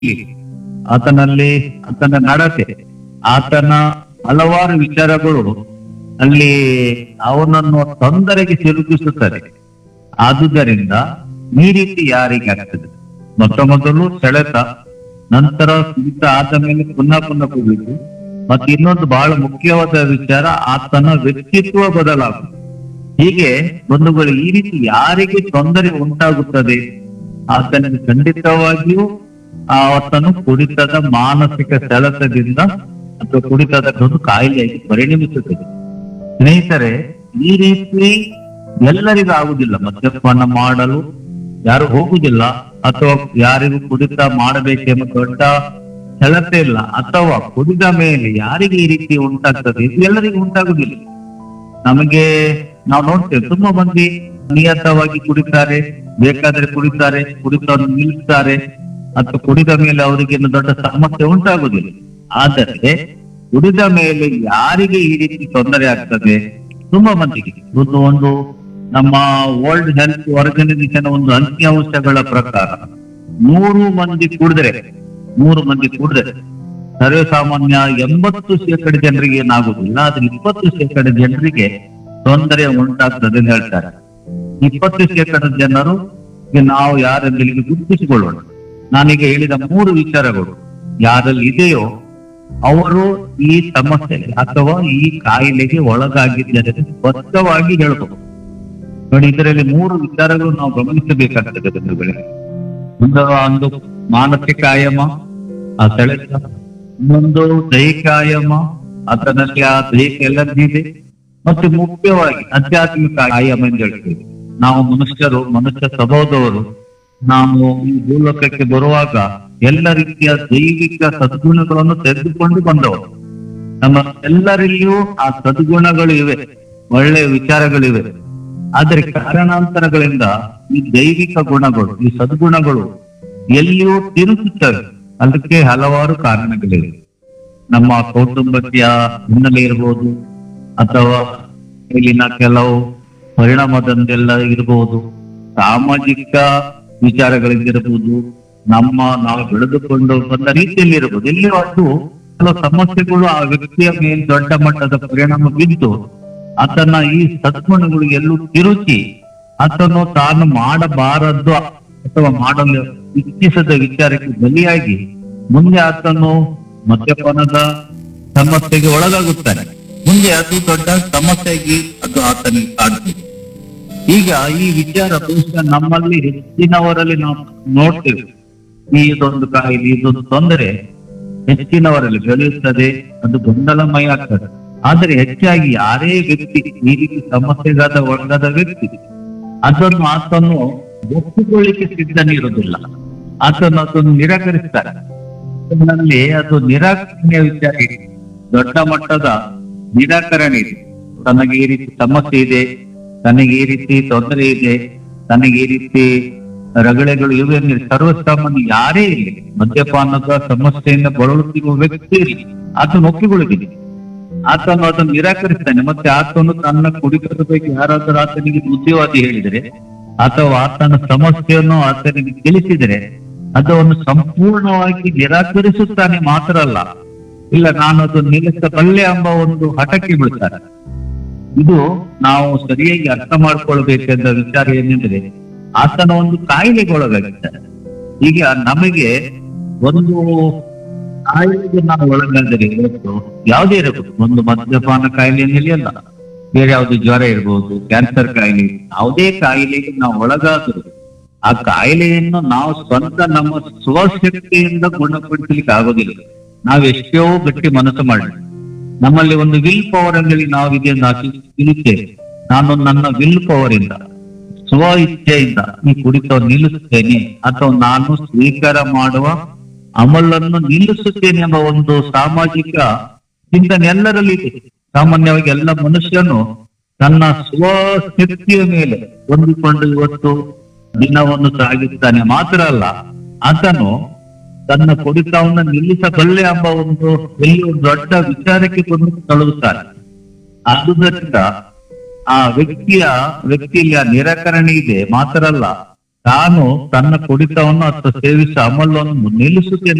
ಆತನಲ್ಲಿ ಆತನ ನಡತೆ ಆತನ ಹಲವಾರು ವಿಚಾರಗಳು ಅಲ್ಲಿ ಅವನನ್ನು ತೊಂದರೆಗೆ ಸಿಲುಕಿಸುತ್ತದೆ ಆದುದರಿಂದ ಈ ರೀತಿ ಯಾರಿಗೆ ಆಗ್ತದೆ ಮೊಟ್ಟ ಮೊದಲು ಸೆಳೆತ ನಂತರ ಕುಡಿತ ಆದ ಮೇಲೆ ಪುನಃ ಪುನಃ ಕುಡಿದು ಮತ್ತೆ ಇನ್ನೊಂದು ಬಹಳ ಮುಖ್ಯವಾದ ವಿಚಾರ ಆತನ ವ್ಯಕ್ತಿತ್ವ ಬದಲಾಗುವುದು ಹೀಗೆ ಬಂಧುಗಳು ಈ ರೀತಿ ಯಾರಿಗೆ ತೊಂದರೆ ಉಂಟಾಗುತ್ತದೆ ಆತನಿಗೆ ಖಂಡಿತವಾಗಿಯೂ ಆತನು ಕುಡಿತದ ಮಾನಸಿಕ ಸೆಳೆತದಿಂದ ಅಥವಾ ಕುಡಿತದ ಒಂದು ಕಾಯಿಲೆಯಾಗಿ ಪರಿಣಮಿಸುತ್ತದೆ ಸ್ನೇಹಿತರೆ ಈ ರೀತಿ ಎಲ್ಲರಿಗೂ ಆಗುದಿಲ್ಲ ಮದ್ಯಪಾನ ಮಾಡಲು ಯಾರು ಹೋಗುದಿಲ್ಲ ಅಥವಾ ಯಾರಿಗೂ ಕುಡಿತ ಮಾಡಬೇಕೆಂಬ ದೊಡ್ಡ ಸೆಳೆತ ಇಲ್ಲ ಅಥವಾ ಕುಡಿದ ಮೇಲೆ ಯಾರಿಗೆ ಈ ರೀತಿ ಉಂಟಾಗ್ತದೆ ಇದು ಎಲ್ಲರಿಗೂ ಉಂಟಾಗುದಿಲ್ಲ ನಮಗೆ ನಾವು ನೋಡ್ತೇವೆ ತುಂಬಾ ಮಂದಿ ನಿಯತವಾಗಿ ಕುಡಿತಾರೆ ಬೇಕಾದ್ರೆ ಕುಡಿತಾರೆ ಕುಡಿತವನ್ನು ನಿಲ್ಲಿಸ್ತಾರೆ ಅಥವಾ ಕುಡಿದ ಮೇಲೆ ಅವರಿಗೆ ಏನು ದೊಡ್ಡ ಸಮಸ್ಯೆ ಉಂಟಾಗುದಿಲ್ಲ ಆದರೆ ಕುಡಿದ ಮೇಲೆ ಯಾರಿಗೆ ಈ ರೀತಿ ತೊಂದರೆ ಆಗ್ತದೆ ತುಂಬಾ ಮಂದಿಗೆ ಒಂದು ಒಂದು ನಮ್ಮ ವರ್ಲ್ಡ್ ಹೆಲ್ತ್ ಆರ್ಗನೈಸೇಷನ್ ಒಂದು ಅಂಕಿಅಂಶಗಳ ಪ್ರಕಾರ ನೂರು ಮಂದಿ ಕುಡಿದ್ರೆ ನೂರು ಮಂದಿ ಕುಡಿದ್ರೆ ಸರ್ವೇ ಸಾಮಾನ್ಯ ಎಂಬತ್ತು ಶೇಕಡ ಜನರಿಗೆ ಏನಾಗುದಿಲ್ಲ ಆದ್ರೆ ಇಪ್ಪತ್ತು ಶೇಕಡ ಜನರಿಗೆ ತೊಂದರೆ ಉಂಟಾಗ್ತದೆ ಅಂತ ಹೇಳ್ತಾರೆ ಇಪ್ಪತ್ತು ಶೇಕಡ ಜನರು ಗೆ ನಾವು ಯಾರೆಂದು ಇಲ್ಲಿ ಗುರುತಿಸಿಕೊಳ್ಳೋಣ ನಾನೀಗ ಹೇಳಿದ ಮೂರು ವಿಚಾರಗಳು ಯಾರಲ್ಲಿ ಇದೆಯೋ ಅವರು ಈ ಸಮಸ್ಯೆಗೆ ಅಥವಾ ಈ ಕಾಯಿಲೆಗೆ ಒಳಗಾಗಿದ್ದಾರೆ ಅಂತ ಸ್ಪಷ್ಟವಾಗಿ ಹೇಳ್ಬೋದು ನೋಡಿ ಇದರಲ್ಲಿ ಮೂರು ವಿಚಾರಗಳು ನಾವು ಗಮನಿಸಬೇಕಾಗ್ತದೆ ಬಂಧುಗಳೇ ಒಂದು ಒಂದು ಮಾನಸಿಕ ಆಯಾಮ ಆ ಸೆಳೆತ ಇನ್ನೊಂದು ದೈಹಿಕ ಆಯಾಮ ಅದರಲ್ಲಿ ಆ ದೈಹಿಕ ಎಲರ್ಜಿ ಇದೆ ಮತ್ತು ಮುಖ್ಯವಾಗಿ ಆಧ್ಯಾತ್ಮಿಕ ಆಯಾಮ ಎಂದು ಹೇಳ್ತೇವೆ ನಾವು ಮನುಷ್ಯರು ಮನುಷ್ಯ ಸ್ವಭಾವದವರು ನಾವು ಈ ಭೂಲೋಕಕ್ಕೆ ಬರುವಾಗ ಎಲ್ಲ ರೀತಿಯ ದೈವಿಕ ಸದ್ಗುಣಗಳನ್ನು ತೆಗೆದುಕೊಂಡು ಬಂದವರು ನಮ್ಮ ಎಲ್ಲರಲ್ಲಿಯೂ ಆ ಸದ್ಗುಣಗಳು ಇವೆ ಒಳ್ಳೆಯ ವಿಚಾರಗಳಿವೆ ಆದರೆ ಕಾರಣಾಂತರಗಳಿಂದ ಈ ದೈವಿಕ ಗುಣಗಳು ಈ ಸದ್ಗುಣಗಳು ಎಲ್ಲಿಯೂ ತಿರುಗುತ್ತವೆ ಅದಕ್ಕೆ ಹಲವಾರು ಕಾರಣಗಳಿವೆ ನಮ್ಮ ಕೌಟುಂಬಕ್ಕಿಯ ಹಿನ್ನೆಲೆ ಇರಬಹುದು ಅಥವಾ ಇಲ್ಲಿನ ಕೆಲವು ಪರಿಣಾಮದಿಂದೆಲ್ಲ ಇರಬಹುದು ಸಾಮಾಜಿಕ ವಿಚಾರಗಳಿಗಿರಬಹುದು ನಮ್ಮ ನಾವು ಬೆಳೆದುಕೊಂಡು ಬಂದ ರೀತಿಯಲ್ಲಿ ಇರಬಹುದು ಇಲ್ಲಿ ಅದು ಕೆಲವು ಸಮಸ್ಯೆಗಳು ಆ ವ್ಯಕ್ತಿಯ ಮೇಲೆ ದೊಡ್ಡ ಮಟ್ಟದ ಪರಿಣಾಮ ಬಿದ್ದು ಆತನ ಈ ಸದ್ಗುಣಗಳು ಎಲ್ಲೂ ತಿರುಚಿ ಆತನು ತಾನು ಮಾಡಬಾರದು ಅಥವಾ ಮಾಡಲು ಇಚ್ಛಿಸದ ವಿಚಾರಕ್ಕೆ ಬಲಿಯಾಗಿ ಮುಂದೆ ಆತನು ಮದ್ಯಪಾನದ ಸಮಸ್ಯೆಗೆ ಒಳಗಾಗುತ್ತಾನೆ ಮುಂದೆ ಅದು ದೊಡ್ಡ ಸಮಸ್ಯೆಯಾಗಿ ಅದು ಆತನಿಗೆ ಕಾಡ್ತದೆ ಈಗ ಈ ವಿಚಾರ ಬಹುಶಃ ನಮ್ಮಲ್ಲಿ ಹೆಚ್ಚಿನವರಲ್ಲಿ ನಾವು ನೋಡ್ತೇವೆ ಈ ಇದೊಂದು ಕಾಯಿಲೆ ಇದೊಂದು ತೊಂದರೆ ಹೆಚ್ಚಿನವರಲ್ಲಿ ಬೆಳೆಯುತ್ತದೆ ಅದು ಗೊಂದಲಮಯ ಆಗ್ತದೆ ಆದರೆ ಹೆಚ್ಚಾಗಿ ಯಾರೇ ವ್ಯಕ್ತಿ ಈ ರೀತಿ ಸಮಸ್ಯೆಗಾದ ಒಳಗಾದ ವ್ಯಕ್ತಿ ಅದನ್ನು ಆತನು ಒಪ್ಪಿಕೊಳ್ಳಿಕ್ಕೆ ಸಿದ್ಧನೇ ಇರುವುದಿಲ್ಲ ಆತನು ಅದನ್ನು ನಿರಾಕರಿಸ್ತಾರೆ ನಲ್ಲಿ ಅದು ನಿರಾಕರಣೆಯ ವಿಚಾರ ಇದೆ ದೊಡ್ಡ ಮಟ್ಟದ ನಿರಾಕರಣೆ ಇದೆ ತನಗೆ ಈ ರೀತಿ ಸಮಸ್ಯೆ ಇದೆ ತನಗೆ ಈ ರೀತಿ ತೊಂದರೆ ಇದೆ ತನಗೆ ಈ ರೀತಿ ರಗಳೆಗಳು ಇವೆ ಅಂದ್ರೆ ಸರ್ವಸಾಮಾನ್ಯ ಯಾರೇ ಇರಲಿ ಮದ್ಯಪಾನದ ಸಮಸ್ಯೆಯಿಂದ ಬಳಲುತ್ತಿರುವ ವ್ಯಕ್ತಿ ಇರಲಿ ಆತನು ಒಪ್ಪಿಕೊಳ್ಳುತ್ತಿದೆ ಆತನು ಅದನ್ನು ನಿರಾಕರಿಸ್ತಾನೆ ಮತ್ತೆ ಆತನು ತನ್ನ ಕುಡಿತದ ಬಗ್ಗೆ ಯಾರಾದರೂ ಆತನಿಗೆ ಬುದ್ಧಿವಾದಿ ಹೇಳಿದರೆ ಅಥವಾ ಆತನ ಸಮಸ್ಯೆಯನ್ನು ಆತನಿಗೆ ತಿಳಿಸಿದರೆ ಅದನ್ನು ಸಂಪೂರ್ಣವಾಗಿ ನಿರಾಕರಿಸುತ್ತಾನೆ ಮಾತ್ರ ಅಲ್ಲ ಇಲ್ಲ ನಾನು ಅದನ್ನು ನಿಲ್ಲಿಸಬಲ್ಲೆ ಎಂಬ ಒಂದು ಹಠಕ್ಕೆ ಬೀಳ್ತಾರೆ ಇದು ನಾವು ಸರಿಯಾಗಿ ಅರ್ಥ ಮಾಡ್ಕೊಳ್ಬೇಕೆಂದ ವಿಚಾರ ಏನೆಂದ್ರೆ ಆತನ ಒಂದು ಕಾಯಿಲೆಗೆ ಒಳಗಾಗಿದ್ದಾರೆ ಈಗ ನಮಗೆ ಒಂದು ಕಾಯಿಲೆಗೆ ನಾವು ಒಳಗಾದರೆ ಇವತ್ತು ಯಾವುದೇ ಇರಬಹುದು ಒಂದು ಮದ್ಯಪಾನ ಕಾಯಿಲೆಯಲ್ಲಿ ಅಲ್ಲ ಬೇರೆ ಯಾವ್ದು ಜ್ವರ ಇರಬಹುದು ಕ್ಯಾನ್ಸರ್ ಕಾಯಿಲೆ ಯಾವುದೇ ಕಾಯಿಲೆಗೆ ನಾವು ಒಳಗಾದರೂ ಆ ಕಾಯಿಲೆಯನ್ನು ನಾವು ಸ್ವಂತ ನಮ್ಮ ಸ್ವಶಕ್ತಿಯಿಂದ ಗುಣಪಡಿಸಲಿಕ್ಕೆ ಆಗೋದಿಲ್ಲ ನಾವು ಎಷ್ಟೋ ಗಟ್ಟಿ ಮನಸ್ಸು ಮಾಡಿ ನಮ್ಮಲ್ಲಿ ಒಂದು ವಿಲ್ ಪವರ್ ಅಂಗಡಿ ನಾವು ಇದೆಯನ್ನು ಹಾಕಿ ತಿಳಿತೇವೆ ನಾನು ನನ್ನ ವಿಲ್ ಪವರ್ ಇಂದ ಸ್ವ ಇಚ್ಛೆಯಿಂದ ಈ ಕುಡಿತವನ್ನು ನಿಲ್ಲಿಸುತ್ತೇನೆ ಅಥವಾ ನಾನು ಸ್ವೀಕಾರ ಮಾಡುವ ಅಮಲನ್ನು ನಿಲ್ಲಿಸುತ್ತೇನೆ ಎಂಬ ಒಂದು ಸಾಮಾಜಿಕ ಚಿಂತನೆ ಎಲ್ಲರಲ್ಲಿ ಇದೆ ಸಾಮಾನ್ಯವಾಗಿ ಎಲ್ಲ ಮನುಷ್ಯನು ತನ್ನ ಸ್ವಶಕ್ತಿಯ ಮೇಲೆ ಹೊಂದಿಕೊಂಡು ಇವತ್ತು ದಿನವನ್ನು ಸಾಗಿಸ್ತಾನೆ ಮಾತ್ರ ಅಲ್ಲ ಆತನು ತನ್ನ ಕುಡಿತವನ್ನು ನಿಲ್ಲಿಸಬಲ್ಲೆ ಎಂಬ ಒಂದು ಎಲ್ಲಿ ಒಂದು ದೊಡ್ಡ ವಿಚಾರಕ್ಕೆ ಕೊಂಡು ತಳುತ್ತಾರೆ ಆದುದರಿಂದ ಆ ವ್ಯಕ್ತಿಯ ವ್ಯಕ್ತಿಯಲ್ಲಿ ಆ ನಿರಾಕರಣೆ ಇದೆ ಮಾತ್ರ ಅಲ್ಲ ತಾನು ತನ್ನ ಕುಡಿತವನ್ನು ಅಥವಾ ಸೇವಿಸುವ ಅಮಲವನ್ನು ನಿಲ್ಲಿಸುತ್ತೇನೆ